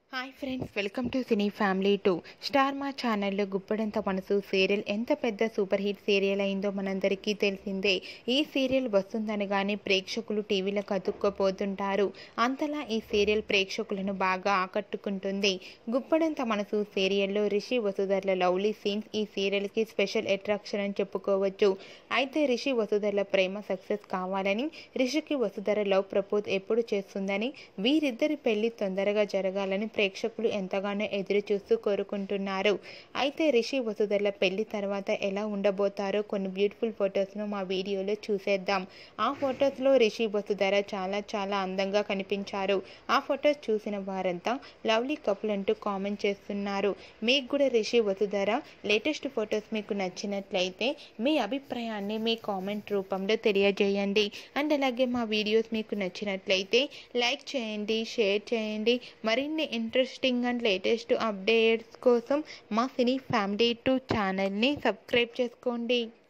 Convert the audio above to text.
hi friends welcome to cine family two star మా ఛానల్లో గుప్పడంత మనసు సీరియల్ ఎంత పెద్ద సూపర్ హిట్ సీరియల్ అయిందో మనందరికీ తెలిసిందే ఈ సీరియల్ వస్తుందనగానే ప్రేక్షకులు టీవీలకు అతుక్కపోతుంటారు అంతలా ఈ సీరియల్ ప్రేక్షకులను బాగా ఆకట్టుకుంటుంది గుప్పడంత మనసు సీరియల్లో రిషి వసుధర్ల లవ్లీ సీన్స్ ఈ సీరియల్కి స్పెషల్ అట్రాక్షన్ అని చెప్పుకోవచ్చు అయితే రిషి వసుధర్ల ప్రేమ సక్సెస్ కావాలని రిషికి వసుధర లవ్ ప్రపోజ్ ఎప్పుడు చేస్తుందని వీరిద్దరి పెళ్లి తొందరగా జరగాలని ప్రేక్షకులు ఎంతగానో ఎదురు చూస్తూ కోరుకుంటున్నారు అయితే రిషి వసుధర్ల పెళ్లి తర్వాత ఎలా ఉండబోతారో కొన్ని బ్యూటిఫుల్ ఫొటోస్ను మా వీడియోలో చూసేద్దాం ఆ ఫొటోస్లో రిషి వసుధర చాలా చాలా అందంగా కనిపించారు ఆ ఫొటోస్ చూసిన వారంతా లవ్లీ కపుల్ అంటూ కామెంట్ చేస్తున్నారు మీకు కూడా రిషి వసుధర లేటెస్ట్ ఫొటోస్ మీకు నచ్చినట్లయితే మీ అభిప్రాయాన్ని మీ కామెంట్ రూపంలో తెలియజేయండి అండ్ అలాగే మా వీడియోస్ మీకు నచ్చినట్లయితే లైక్ చేయండి షేర్ చేయండి మరిన్ని ఇంట్రెస్టింగ్ అండ్ లేటెస్ట్ అప్డేట్స్ కోసం మా సినీ ఫ్యామిలీ టూ ఛానల్ని సబ్స్క్రైబ్ చేసుకోండి